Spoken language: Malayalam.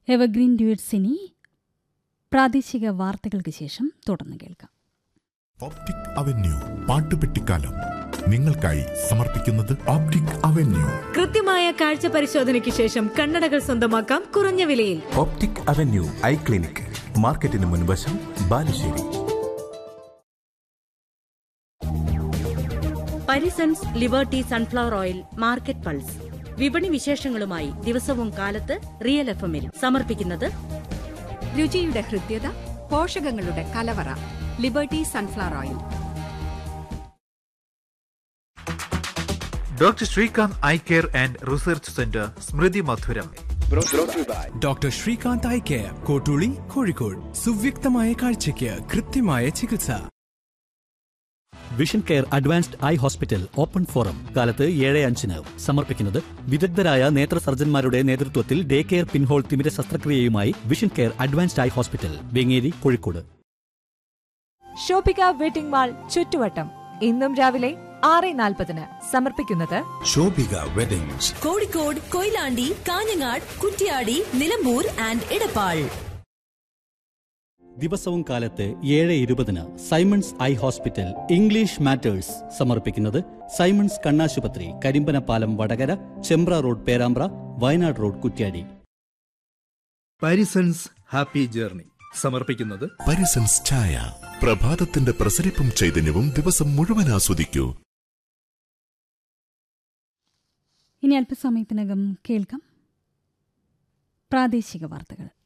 എവർഗ്രീൻ ഡ്യൂറ്റ്സിനി പ്രാദേശിക വാർത്തകൾക്ക് ശേഷം തുടർന്ന് കേൾക്കാം ഓപ്റ്റിക് അവന്യൂ പാട്ടുപെട്ടിക്കാലം നിങ്ങൾക്കായി സമർപ്പിക്കുന്നത് ഓപ്റ്റിക് അവന്യൂ കൃത്യമായ കാഴ്ച പരിശോധനയ്ക്ക് ശേഷം കണ്ണടകൾ സ്വന്തമാക്കാം കുറഞ്ഞ വിലയിൽ ഓപ്റ്റിക് അവന്യൂ ഐ ക്ലിനിക് മാർക്കറ്റിന് മുൻവശം Balussery Parisons liberty sunflower oil market pulse വിപണി വിശേഷങ്ങളുമായി ദിവസവും കാലത്ത് റിയൽ എഫ് എമ്മിൽ സമർപ്പിക്കുന്നത് രുചിയുടെ ഹൃദ്യത പോഷകങ്ങളുടെ കലവറ liberty sunflower oil doctor Srikanth eye care and research centre Smrithi Madhuram doctor Srikanth eye care Kottooli Kozhikode സുവ്യക്തമായ കാഴ്ചയ്ക്ക് കൃത്യമായ ചികിത്സ vision care advanced eye hospital open forum കാലത്ത് ഏഴ് അഞ്ചിന് സമർപ്പിക്കുന്നത് വിദഗ്ധരായ നേത്ര സർജന്മാരുടെ നേതൃത്വത്തിൽ ഡേ കെയർ പിൻഹോൾ തിമിര ശസ്ത്രക്രിയയുമായി vision care advanced eye hospital Vengeri Kozhikode Shobhika wedding mall ചുറ്റുവട്ടം ഇന്നും രാവിലെ ആറ് നാൽപ്പതിന് സമർപ്പിക്കുന്നത് ശോഭിക വെഡിങ്സ് കോഴിക്കോട് കൊയിലാണ്ടി കാഞ്ഞങ്ങാട് കുറ്റ്യാടി നിലമ്പൂർ ആൻഡ് ഇടപ്പാൾ ദിവസവും കാലത്ത് ഏഴ് ഇരുപതിന് Simons eye hospital English matters സമർപ്പിക്കുന്നത് സൈമൺസ് കണ്ണാശുപത്രി Karimbanappalam Vadakara Chembra road Perambra Wayanad road Kuttiady Parisons happy journey സമർപ്പിക്കുന്നത് പരിസൻസ് ചായ പ്രഭാതത്തിന്റെ പ്രസരിപ്പും ചൈതന്യവും ദിവസം മുഴുവൻ ആസ്വദിക്കൂ ഇനി അല്പസമയത്തിനകം കേൾക്കാം പ്രാദേശിക വാർത്തകൾ